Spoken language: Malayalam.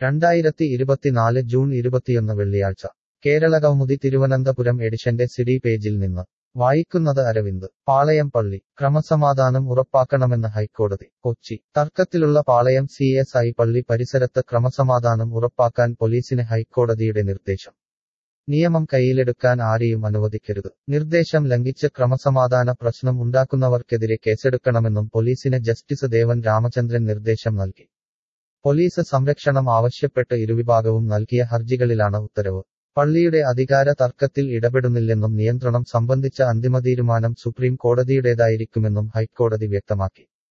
രണ്ടായിരത്തി ഇരുപത്തിനാല് ജൂൺ ഇരുപത്തിയൊന്ന് വെള്ളിയാഴ്ച കേരള കൗമുദി തിരുവനന്തപുരം എഡിഷന്റെ സിഡി പേജിൽ നിന്ന് വായിക്കുന്നത് അരവിന്ദ് പാളയം പള്ളി ക്രമസമാധാനം ഉറപ്പാക്കണമെന്ന് ഹൈക്കോടതി കൊച്ചി തർക്കത്തിലുള്ള പാളയം സി എസ് ഐ പള്ളി പരിസരത്ത് ക്രമസമാധാനം ഉറപ്പാക്കാൻ പോലീസിന് ഹൈക്കോടതിയുടെ നിർദ്ദേശം നിയമം കയ്യിലെടുക്കാൻ ആരെയും അനുവദിക്കരുത് നിർദ്ദേശം ലംഘിച്ച് ക്രമസമാധാന പ്രശ്നം ഉണ്ടാക്കുന്നവർക്കെതിരെ കേസെടുക്കണമെന്നും പോലീസിന് ജസ്റ്റിസ് ദേവൻ രാമചന്ദ്രൻ നിർദ്ദേശം നൽകി പോലീസ് സംരക്ഷണം ആവശ്യപ്പെട്ട് ഇരുവിഭാഗവും നൽകിയ ഹർജികളിലാണ് ഉത്തരവ് പള്ളിയുടെ അധികാര തർക്കത്തിൽ ഇടപെടുന്നില്ലെന്നും നിയന്ത്രണം സംബന്ധിച്ച അന്തിമ തീരുമാനം സുപ്രീം കോടതിയുടേതായിരിക്കുമെന്നും ഹൈക്കോടതി വ്യക്തമാക്കി